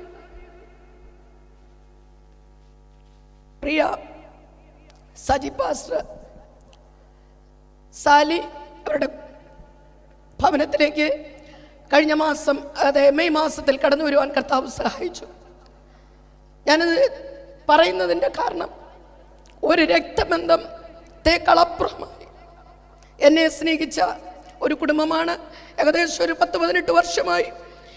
പ്രിയ സജി പാസ്റ്റർ സാലി അവരുടെ ഭവനത്തിലേക്ക് കഴിഞ്ഞ മാസം അതെ മെയ് മാസത്തിൽ കടന്നു വരുവാൻ കർത്താവ് സഹായിച്ചു ഞാനത് പറയുന്നതിൻ്റെ കാരണം ഒരു രക്തബന്ധത്തെക്കാളപ്പുറമായി എന്നെ സ്നേഹിച്ച ഒരു കുടുംബമാണ് ഏകദേശം ഒരു പത്ത് പതിനെട്ട് വർഷമായി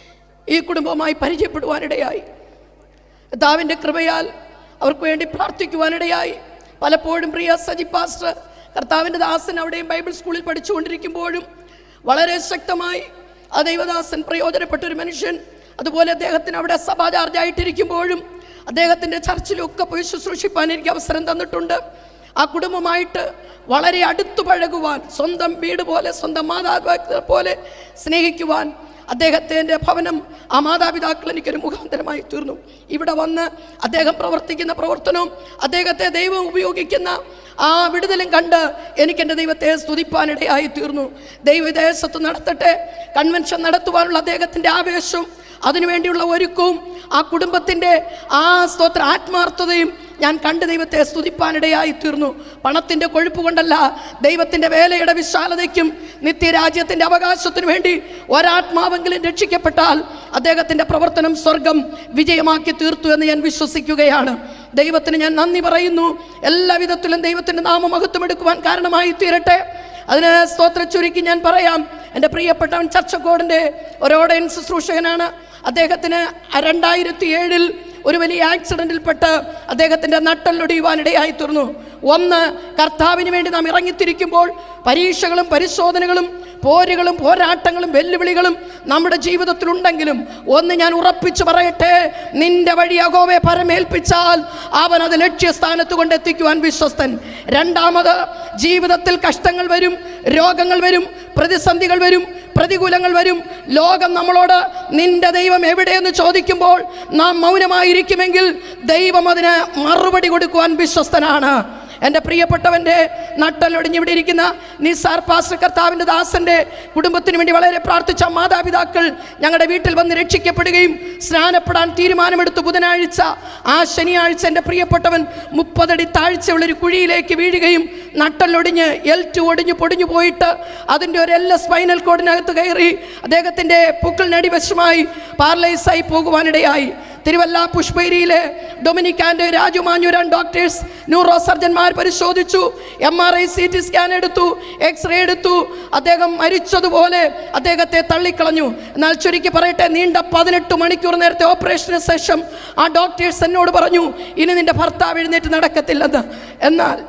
ഈ കുടുംബവുമായി പരിചയപ്പെടുവാനിടയായി കർത്താവിൻ്റെ കൃപയാൽ അവർക്ക് വേണ്ടി പ്രാർത്ഥിക്കുവാനിടയായി പലപ്പോഴും പ്രിയ സജി പാസ്റ്റർ കർത്താവിൻ്റെ ദാസൻ അവിടെയും ബൈബിൾ സ്കൂളിൽ പഠിച്ചുകൊണ്ടിരിക്കുമ്പോഴും വളരെ ശക്തമായി ആ ദൈവദാസൻ പ്രയോജനപ്പെട്ട ഒരു മനുഷ്യൻ അതുപോലെ അദ്ദേഹത്തിന് അവിടെ സഭാ ചാർജായിട്ടിരിക്കുമ്പോഴും അദ്ദേഹത്തിൻ്റെ ചർച്ചിലൊക്കെ പോയി ശുശ്രൂഷിപ്പാൻ എനിക്ക് അവസരം തന്നിട്ടുണ്ട് ആ കുടുംബമായിട്ട് വളരെ അടുത്തു പഴകുവാൻ സ്വന്തം വീട് പോലെ സ്വന്തം മാതാപിതാക്കളെ പോലെ സ്നേഹിക്കുവാൻ അദ്ദേഹത്തിൻ്റെ ഭവനം ആ മാതാപിതാക്കൾ എനിക്കൊരു മുഖാന്തരമായി തീർന്നു ഇവിടെ വന്ന് അദ്ദേഹം പ്രവർത്തിക്കുന്ന പ്രവർത്തനവും അദ്ദേഹത്തെ ദൈവം ഉപയോഗിക്കുന്ന ആ വിടുതലും കണ്ട് എനിക്ക് എൻ്റെ ദൈവത്തെ സ്തുതിപ്പാനിടയായി തീർന്നു ദൈവദേശത്ത് നടത്തട്ടെ കൺവെൻഷൻ നടത്തുവാനുള്ള അദ്ദേഹത്തിൻ്റെ ആവേശവും അതിനുവേണ്ടിയുള്ള ഒരുക്കവും ആ കുടുംബത്തിൻ്റെ ആ സ്തോത്ര ആത്മാർത്ഥതയും ഞാൻ കണ്ട് ദൈവത്തെ സ്തുതിപ്പാനിടയായി തീർന്നു പണത്തിൻ്റെ കൊഴുപ്പ് കൊണ്ടല്ല ദൈവത്തിൻ്റെ വേലയുടെ വിശാലതയ്ക്കും നിത്യരാജ്യത്തിൻ്റെ അവകാശത്തിനു വേണ്ടി ഒരാത്മാവെങ്കിലും രക്ഷിക്കപ്പെട്ടാൽ അദ്ദേഹത്തിൻ്റെ പ്രവർത്തനം സ്വർഗം വിജയമാക്കി തീർത്തു എന്ന് ഞാൻ വിശ്വസിക്കുകയാണ് ദൈവത്തിന് ഞാൻ നന്ദി പറയുന്നു എല്ലാ വിധത്തിലും ദൈവത്തിൻ്റെ നാമമഹത്വം എടുക്കുവാൻ കാരണമായി തീരട്ടെ അതിന് സ്തോത്ര ചുരുക്കി ഞാൻ പറയാം എൻ്റെ പ്രിയപ്പെട്ടവൻ ചർച്ചക്കോടിൻ്റെ ഒരു ഓഡിയൻസ് ശുശ്രൂഷകനാണ് അദ്ദേഹത്തിന് രണ്ടായിരത്തി ഏഴിൽ ഒരു വലിയ ആക്സിഡൻറ്റിൽപ്പെട്ട് അദ്ദേഹത്തിൻ്റെ നട്ടല്ലൊടിയുവാനിടയായി തീർന്നു ഒന്ന് കർത്താവിന് വേണ്ടി നാം ഇറങ്ങിത്തിരിക്കുമ്പോൾ പരീക്ഷകളും പരിശോധനകളും പോരുകളും പോരാട്ടങ്ങളും വെല്ലുവിളികളും നമ്മുടെ ജീവിതത്തിലുണ്ടെങ്കിലും ഒന്ന് ഞാൻ ഉറപ്പിച്ചു പറയട്ടെ നിന്റെ വഴി അഗോവെ പരമേൽപ്പിച്ചാൽ അവൻ അത് ലക്ഷ്യസ്ഥാനത്ത് കൊണ്ടെത്തിക്കുവാൻ വിശ്വസ്തൻ രണ്ടാമത് ജീവിതത്തിൽ കഷ്ടങ്ങൾ വരും രോഗങ്ങൾ വരും പ്രതിസന്ധികൾ വരും പ്രതികൂലങ്ങൾ വരും ലോകം നമ്മളോട് നിന്റെ ദൈവം എവിടെയെന്ന് ചോദിക്കുമ്പോൾ നാം മൗനമായിരിക്കുമെങ്കിൽ ദൈവം അതിന് മറുപടി കൊടുക്കുവാൻ വിശ്വസ്തനാണ് എൻ്റെ പ്രിയപ്പെട്ടവൻ്റെ നട്ടലൊടിഞ്ഞ് ഇവിടെ ഇരിക്കുന്ന നിസാർ പാസ്റ്റർ കർത്താവിൻ്റെ ദാസൻ്റെ കുടുംബത്തിന് വേണ്ടി വളരെ പ്രാർത്ഥിച്ച മാതാപിതാക്കൾ ഞങ്ങളുടെ വീട്ടിൽ വന്ന് രക്ഷിക്കപ്പെടുകയും സ്നാനപ്പെടാൻ തീരുമാനമെടുത്തു ബുധനാഴ്ച ആ ശനിയാഴ്ച എൻ്റെ പ്രിയപ്പെട്ടവൻ മുപ്പതടി താഴ്ചയുള്ളൊരു കുഴിയിലേക്ക് വീഴുകയും നട്ടലൊടിഞ്ഞ് എൽ ടു ഒടിഞ്ഞ് പൊടിഞ്ഞു പോയിട്ട് അതിൻ്റെ ഒരു എല്ലാ സ്പൈനൽ കോഡിനകത്ത് കയറി അദ്ദേഹത്തിൻ്റെ പുക്കിളിനടി വശമായി പാർലൈസായി പോകുവാനിടയായി തിരുവല്ല പുഷ്പേരിയിലെ ഡൊമിനിക്കാൻ്റെ രാജു മാഞ്ഞൂരാൻ ഡോക്ടേഴ്സ് ന്യൂറോ സർജന്മാർ പരിശോധിച്ചു M R I C T scan എടുത്തു എക്സ്റേ എടുത്തു അദ്ദേഹം മരിച്ചതുപോലെ അദ്ദേഹത്തെ തള്ളിക്കളഞ്ഞു എന്നാൽ ചുരുക്കി പറയട്ടെ നീണ്ട പതിനെട്ട് മണിക്കൂർ നേരത്തെ ഓപ്പറേഷന് ശേഷം ആ ഡോക്ടേഴ്സ് എന്നോട് പറഞ്ഞു ഇനി നിന്റെ ഭർത്താവ് എഴുന്നേറ്റ് നടക്കത്തില്ലെന്ന് എന്നാൽ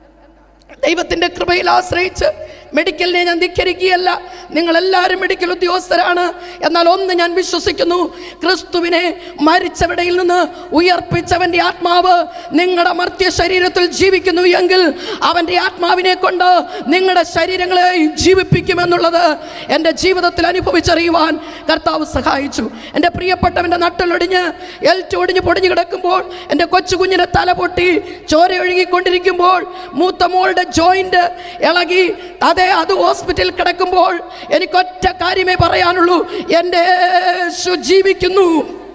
ദൈവത്തിൻ്റെ കൃപയിൽ ആശ്രയിച്ച് മെഡിക്കലിനെ ഞാൻ ധിക്കരിക്കുകയല്ല നിങ്ങളെല്ലാവരും മെഡിക്കൽ ഉദ്യോഗസ്ഥരാണ് എന്നാൽ ഒന്ന് ഞാൻ വിശ്വസിക്കുന്നു ക്രിസ്തുവിനെ മരിച്ചവിടയിൽ നിന്ന് ഉയർപ്പിച്ചവൻ്റെ ആത്മാവ് നിങ്ങളുടെ മർത്യ ശരീരത്തിൽ ജീവിക്കുന്നു എങ്കിൽ അവൻ്റെ ആത്മാവിനെ കൊണ്ട് നിങ്ങളുടെ ശരീരങ്ങളെ ജീവിപ്പിക്കുമെന്നുള്ളത് എൻ്റെ ജീവിതത്തിൽ അനുഭവിച്ചറിയുവാൻ കർത്താവ് സഹായിച്ചു എൻ്റെ പ്രിയപ്പെട്ടവൻ്റെ നട്ടലൊടിഞ്ഞ് എൽറ്റൊടിഞ്ഞ് പൊടിഞ്ഞു കിടക്കുമ്പോൾ എൻ്റെ കൊച്ചു കുഞ്ഞിനെ തല പൊട്ടി ചോര ഒഴുകിക്കൊണ്ടിരിക്കുമ്പോൾ മൂത്ത മോളുടെ ജോയിന്റ് ഇളകി അതെ അത് ഹോസ്പിറ്റലിൽ കിടക്കുമ്പോൾ എനിക്കൊറ്റ കാര്യമേ പറയാനുള്ളൂ എൻ്റെ യേശു ജീവിക്കുന്നു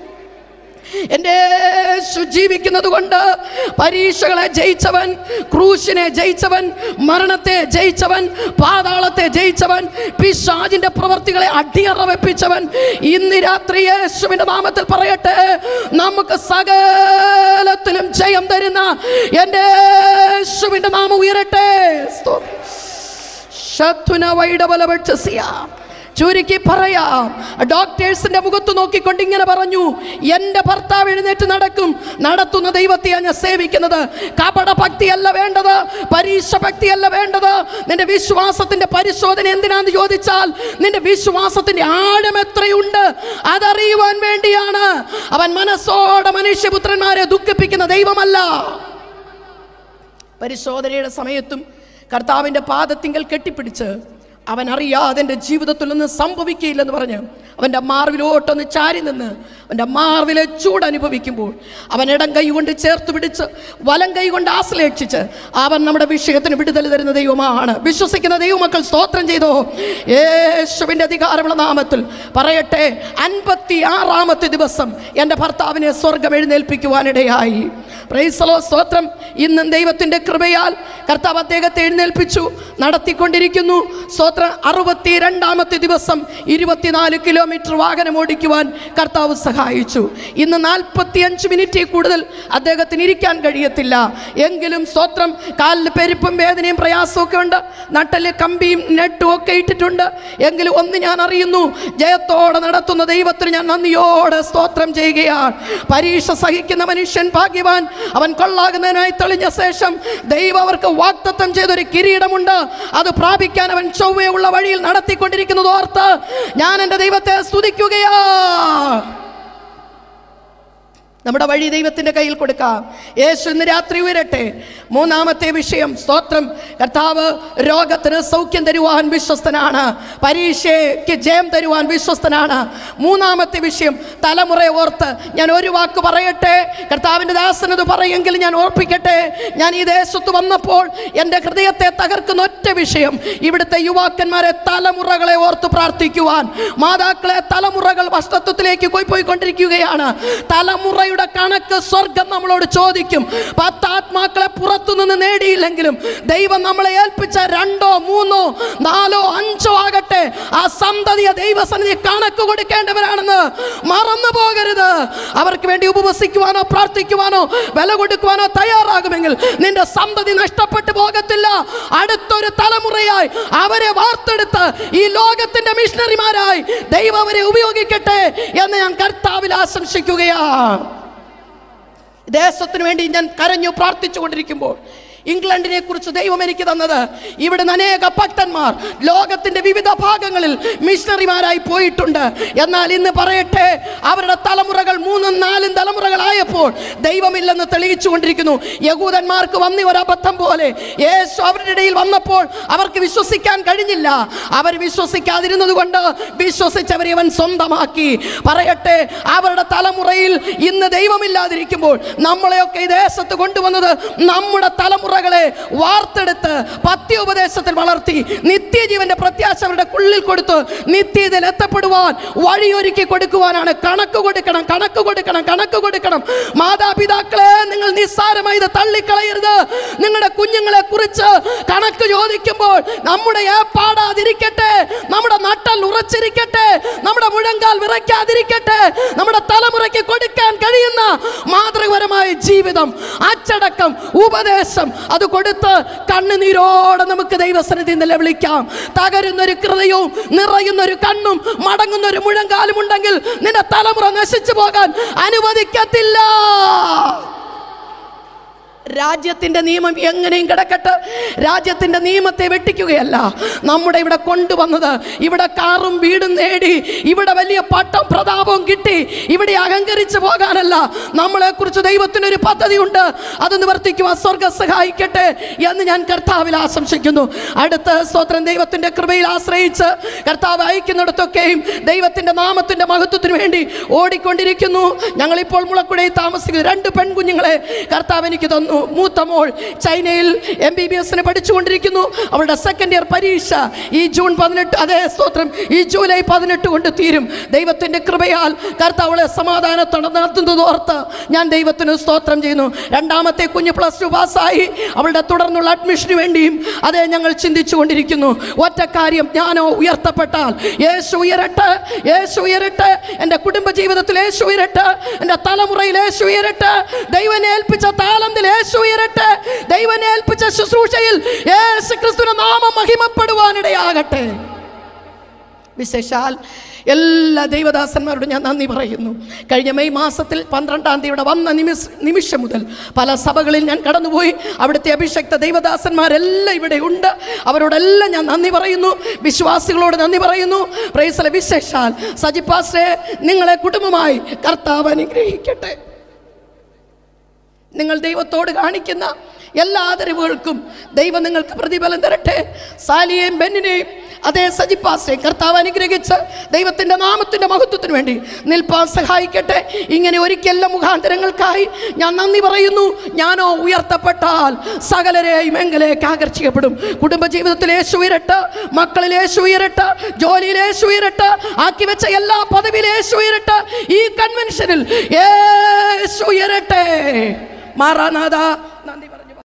എൻ്റെ യേശു ജീവിക്കുന്നത് കൊണ്ട് പരീക്ഷകളെ ജയിച്ചവൻ ക്രൂശിനെ ജയിച്ചവൻ മരണത്തെ ജയിച്ചവൻ പാതാളത്തെ ജയിച്ചവൻ പിശാജിന്റെ പ്രവർത്തികളെ അടിയറ വെപ്പിച്ചവൻ ഇന്ന് രാത്രി യേശുവിന്റെ നാമത്തിൽ പറയട്ടെ നമുക്ക് സകലത്തിലും ജയം തരുന്ന എൻ്റെ യേശുവിന്റെ നാമം ഉയരട്ടെ സ്തോത്രം. ശത്രുന വൈഡബലപക്ഷസ്യ ചുരുക്കി പറയാം ഡോക്ടേഴ്സിന്റെ മുഖത്ത് നോക്കിക്കൊണ്ട് ഇങ്ങനെ പറഞ്ഞു എൻ്റെ ഭർത്താവ് എഴുന്നേറ്റ് നടക്കും നടത്തുന്ന ദൈവത്തെയാണ് ഞാൻ സേവിക്കുന്നത് കപട ഭക്തിയല്ല വേണ്ടത് പരീക്ഷ ഭക്തിയല്ല വേണ്ടത് നിന്റെ വിശ്വാസത്തിന്റെ പരിശോധന എന്തിനാന്ന് ചോദിച്ചാൽ നിന്റെ വിശ്വാസത്തിന്റെ ആഴം എത്രയുണ്ട് അതറിയുവാൻ വേണ്ടിയാണ് അവൻ മനസ്സോടെ മനുഷ്യപുത്രന്മാരെ ദുഃഖിപ്പിക്കുന്ന ദൈവമല്ല പരിശോധനയുടെ സമയത്തും കർത്താവിൻ്റെ പാദത്തിങ്കൽ കെട്ടിപ്പിടിച്ച് അവൻ അറിയാതെ എൻ്റെ ജീവിതത്തിൽ നിന്ന് സംഭവിക്കുകയില്ലെന്ന് പറഞ്ഞ് അവൻ്റെ മാർവിലോട്ടൊന്ന് ചാരി നിന്ന് അവൻ്റെ മാർവിലെ ചൂട് അനുഭവിക്കുമ്പോൾ അവൻ ഇടം കൈ കൊണ്ട് ചേർത്ത് പിടിച്ച് വലം കൈ കൊണ്ട് ആശ്ലേഷിച്ച് അവൻ നമ്മുടെ വിഷയത്തിന് വിടുതൽ തരുന്ന ദൈവമാണ് വിശ്വസിക്കുന്ന ദൈവമക്കൾ സ്തോത്രം ചെയ്തോ യേശുവിൻ്റെ അധികാരമുള്ള നാമത്തിൽ പറയട്ടെ അൻപത്തി ആറാമത്തെ ദിവസം എൻ്റെ ഭർത്താവിനെ സ്വർഗം എഴുന്നേൽപ്പിക്കുവാനിടയായി പ്രൈസലോ സ്തോത്രം ഇന്നും ദൈവത്തിൻ്റെ കൃപയാൽ കർത്താവ് അദ്ദേഹത്തെ എഴുന്നേൽപ്പിച്ചു നടത്തിക്കൊണ്ടിരിക്കുന്നു സ്തോത്രം അറുപത്തി രണ്ടാമത്തെ ദിവസം ഇരുപത്തിനാല് കിലോമീറ്റർ വാഹനം ഓടിക്കുവാൻ കർത്താവ് സഹായിച്ചു ഇന്ന് നാൽപ്പത്തിയഞ്ച് മിനിറ്റിൽ കൂടുതൽ അദ്ദേഹത്തിന് ഇരിക്കാൻ കഴിയത്തില്ല എങ്കിലും സ്തോത്രം കാലിൽ പെരുപ്പും വേദനയും പ്രയാസമൊക്കെ ഉണ്ട് നട്ടല് കമ്പിയും നെട്ടും ഒക്കെ ഇട്ടിട്ടുണ്ട് എങ്കിലും ഒന്ന് ഞാൻ അറിയുന്നു ജയത്തോടെ നടത്തുന്ന ദൈവത്തിന് ഞാൻ നന്ദിയോടെ സ്തോത്രം ചെയ്യുകയാണ് പരീക്ഷ സഹിക്കുന്ന മനുഷ്യൻ ഭാഗ്യവാൻ അവൻ കൊള്ളാകുന്നതിനായി തെളിഞ്ഞ ശേഷം ദൈവം അവർക്ക് വാക്തത്വം ചെയ്തൊരു കിരീടമുണ്ട് അത് പ്രാപിക്കാൻ അവൻ ചൊവ്വയുള്ള വഴിയിൽ നടത്തിക്കൊണ്ടിരിക്കുന്നത് ഓർത്ത് ഞാൻ എൻ്റെ ദൈവത്തെ സ്തുതിക്കുകയാ നമ്മുടെ വഴി ദൈവത്തിൻ്റെ കയ്യിൽ കൊടുക്കാം യേശു ഇന്ന് രാത്രി ഉയരട്ടെ മൂന്നാമത്തെ വിഷയം സ്തോത്രം കർത്താവ് രോഗത്തിന് സൗഖ്യം തരുവാൻ വിശ്വസ്തനാണ് പരീക്ഷയ്ക്ക് ജയം തരുവാൻ വിശ്വസ്തനാണ് മൂന്നാമത്തെ വിഷയം തലമുറയെ ഓർത്ത് ഞാൻ ഒരു വാക്ക് പറയട്ടെ കർത്താവിൻ്റെ ദാസനത് പറയെങ്കിൽ ഞാൻ ഓർപ്പിക്കട്ടെ ഞാൻ ഈ ദേശത്ത് വന്നപ്പോൾ എൻ്റെ ഹൃദയത്തെ തകർക്കുന്ന ഒറ്റ വിഷയം ഇവിടുത്തെ യുവാക്കന്മാരെ തലമുറകളെ ഓർത്ത് പ്രാർത്ഥിക്കുവാൻ മാതാക്കളെ തലമുറകൾ ഭക്ഷണത്വത്തിലേക്ക് പോയി പോയിക്കൊണ്ടിരിക്കുകയാണ് തലമുറയുടെ കണക്ക് സ്വർഗം നമ്മളോട് ചോദിക്കും പത്ത് ആത്മാക്കളെ പുറത്തുനിന്ന് നേടിയില്ലെങ്കിലും ദൈവം നമ്മളെ ഏൽപ്പിച്ച രണ്ടോ മൂന്നോ നാലോ അഞ്ചോ ആകട്ടെ ആ സന്തതിയെ ദൈവസന്നിധി കണക്ക് കൊടുക്കേണ്ടവരാണെന്ന് മറന്നു പോകരുത് അവർക്ക് വേണ്ടി ഉപവസിക്കുവാനോ പ്രാർത്ഥിക്കുവാനോ വില കൊടുക്കുവാനോ തയ്യാറാകുമെങ്കിൽ നിന്റെ സന്തതി നഷ്ടപ്പെട്ടു പോകത്തില്ല അടുത്തൊരു തലമുറയായി അവരെ വാർത്തെടുത്ത് ഈ ലോകത്തിന്റെ മിഷണറിമാരായി ദൈവം അവരെ ഉപയോഗിക്കട്ടെ എന്ന് ഞാൻ കർത്താവിൽ ആശംസിക്കുകയാണ് ദേശത്തിന് വേണ്ടി ഞാൻ കരഞ്ഞു പ്രാർത്ഥിച്ചു കൊണ്ടിരിക്കുമ്പോൾ ഇംഗ്ലണ്ടിനെ കുറിച്ച് ദൈവം എനിക്ക് തന്നത് ഇവിടുന്ന് അനേക ഭക്തന്മാർ ലോകത്തിന്റെ വിവിധ ഭാഗങ്ങളിൽ മിഷണറിമാരായി പോയിട്ടുണ്ട് എന്നാൽ ഇന്ന് പറയട്ടെ അവരുടെ തലമുറകൾ മൂന്നും നാലും തലമുറകളായപ്പോൾ ദൈവമില്ലെന്ന് തെളിയിച്ചു കൊണ്ടിരിക്കുന്നു യഹൂദന്മാർക്ക് വന്നി ഒരബദ്ധം പോലെ യേശു അവരുടെ ഇടയിൽ വന്നപ്പോൾ അവർക്ക് വിശ്വസിക്കാൻ കഴിഞ്ഞില്ല അവർ വിശ്വസിക്കാതിരുന്നത് കൊണ്ട് വിശ്വസിച്ചവരെ അവൻ സ്വന്തമാക്കി പറയട്ടെ അവരുടെ തലമുറയിൽ ഇന്ന് ദൈവമില്ലാതിരിക്കുമ്പോൾ നമ്മളെയൊക്കെ ഈ ദേശത്ത് കൊണ്ടുവന്നത് നമ്മുടെ തലമുറകളെ വാർത്തെടുത്ത് പത്യോപദേശത്തിൽ വളർത്തി നിത്യജീവന്റെ പ്രത്യാശ അവരുടെ ഉള്ളിൽ കൊടുത്ത് നിത്യതയിൽ എത്തപ്പെടുവാൻ വഴിയൊരുക്കി കൊടുക്കുവാനാണ് കണക്ക് കൊടുക്കണം കണക്ക് കൊടുക്കണം കണക്ക് കൊടുക്കണം മാതാപിതാക്കളെ നിങ്ങൾ നിസ്സാരമായി ഇത് തള്ളിക്കളയരുത് നിങ്ങളുടെ കുഞ്ഞുങ്ങളെ കുറിച്ച് കണക്ക് ചോദിക്കുമ്പോൾ നമ്മുടെ ഏപ്പാടാതിരിക്കട്ടെ നമ്മുടെ നട്ടൽ ഉറച്ചിരിക്കട്ടെ നമ്മുടെ മുഴങ്കാൽ വിറയ്ക്കാതിരിക്കട്ടെ നമ്മുടെ തലമുറയ്ക്ക് കൊടുക്കാൻ കഴിയുന്ന മാതൃകപരമായ ജീവിതം അച്ചടക്കം ഉപദേശം അത് കൊടുത്ത് കണ്ണുനീരോടെ നമുക്ക് ദൈവസന്നിധി നിലവിളിക്കാം തകരുന്നൊരു ഹൃദയവും നിറയുന്നൊരു കണ്ണും മടങ്ങുന്നൊരു മുഴങ്കാലും ഉണ്ടെങ്കിൽ നിന്റെ തലമുറ നശിച്ചു പോകാൻ അനുവദിക്കത്തില്ല രാജ്യത്തിൻ്റെ നിയമം എങ്ങനെയും കിടക്കട്ടെ രാജ്യത്തിൻ്റെ നിയമത്തെ വെട്ടിക്കുകയല്ല നമ്മുടെ ഇവിടെ കൊണ്ടുവന്നത് ഇവിടെ കാറും വീടും നേടി ഇവിടെ വലിയ പട്ടം പ്രതാപവും കിട്ടി ഇവിടെ അഹങ്കരിച്ചു പോകാനല്ല നമ്മളെക്കുറിച്ച് ദൈവത്തിനൊരു പദ്ധതിയുണ്ട് അത് നിവർത്തിക്കുവാൻ സ്വർഗം സഹായിക്കട്ടെ എന്ന് ഞാൻ കർത്താവിൽ ആശംസിക്കുന്നു അടുത്ത സ്തോത്രം ദൈവത്തിൻ്റെ കൃപയിൽ ആശ്രയിച്ച് കർത്താവ് അയക്കുന്നിടത്തൊക്കെയും ദൈവത്തിൻ്റെ നാമത്തിൻ്റെ മഹത്വത്തിന് വേണ്ടി ഓടിക്കൊണ്ടിരിക്കുന്നു ഞങ്ങളിപ്പോൾ മുളക്കുടയിൽ താമസിക്കുന്ന രണ്ട് പെൺകുഞ്ഞുങ്ങളെ കർത്താവ് എനിക്ക് തന്നു മൂത്ത മോൾ ചൈനയിൽ എം ബി ബി എസിന് പഠിച്ചുകൊണ്ടിരിക്കുന്നു അവളുടെ സെക്കൻഡ് ഇയർ പരീക്ഷ ഈ ജൂൺ പതിനെട്ട് അതേ സ്തോത്രം ഈ ജൂലൈ പതിനെട്ട് കൊണ്ട് തീരും ദൈവത്തിൻ്റെ കൃപയാൽ കർത്താവ് അവളെ സമാധാനത്തോടെ നടത്തുന്നത് ഓർത്ത് ഞാൻ ദൈവത്തിന് സ്തോത്രം ചെയ്യുന്നു രണ്ടാമത്തെ കുഞ്ഞ് പ്ലസ് ടു പാസ്സായി അവളുടെ തുടർന്നുള്ള അഡ്മിഷന് വേണ്ടിയും അതേ ഞങ്ങൾ ചിന്തിച്ചു കൊണ്ടിരിക്കുന്നു ഒറ്റ കാര്യം ഞാനോ ഉയർത്തപ്പെട്ടാൽ യേശു ഉയരട്ടെ യേശു ഉയരട്ടെ എൻ്റെ കുടുംബ ജീവിതത്തിൽ യേശു ഉയരട്ടെ എൻ്റെ തലമുറയിൽ യേശു ഉയരട്ടെ ദൈവനെ ഏൽപ്പിച്ച താലന്തിൽ യേശു ഉയരട്ടെ ദൈവനെ ഏൽപ്പിച്ച ശുശ്രൂഷയിൽ യേശു ക്രിസ്തുവിന്റെ നാമം മഹിമപ്പെടുവാനിടയാകട്ടെ വിശേഷാൽ എല്ലാ ദൈവദാസന്മാരോടും ഞാൻ നന്ദി പറയുന്നു കഴിഞ്ഞ മെയ് മാസത്തിൽ പന്ത്രണ്ടാം തീയതി ഇവിടെ വന്ന നിമിഷ നിമിഷം മുതൽ പല സഭകളിൽ ഞാൻ കടന്നുപോയി അവിടുത്തെ അഭിഷക്ത ദൈവദാസന്മാരെല്ലാം ഇവിടെ ഉണ്ട് അവരോടെല്ലാം ഞാൻ നന്ദി പറയുന്നു വിശ്വാസികളോട് നന്ദി പറയുന്നു പ്രൈസല വിശേഷാൽ സജിപ്പാസ്റ്റെ നിങ്ങളെ കുടുംബമായി കർത്താവ് അനുഗ്രഹിക്കട്ടെ നിങ്ങൾ ദൈവത്തോട് കാണിക്കുന്ന എല്ലാ ആദരവുകൾക്കും ദൈവം നിങ്ങൾക്ക് പ്രതിഫലം തരട്ടെ സാലിയെയും ബെന്നിനെയും അതേ സജിപ്പാസെ കർത്താവ് അനുഗ്രഹിച്ച് ദൈവത്തിൻ്റെ നാമത്തിൻ്റെ മഹത്വത്തിന് വേണ്ടി നിൽപ്പാൻ സഹായിക്കട്ടെ ഇങ്ങനെ ഒരിക്കലും മുഖാന്തരങ്ങൾക്കായി ഞാൻ നന്ദി പറയുന്നു ഞാനോ ഉയർത്തപ്പെട്ടാൽ സകലരെയും എങ്കിലേക്ക് ആകർഷിക്കപ്പെടും കുടുംബജീവിതത്തിൽ യേശു ഉയരട്ട് മക്കളിൽ യേശു ഉയരട്ട് ജോലിയിൽ യേശു ഉയരട്ട് ആക്കി വെച്ച എല്ലാ പദവിയിൽ യേശു ഉയരട്ട് ഈ കൺവെൻഷനിൽ യേശു ഉയരട്ടെ മാറാനാഥ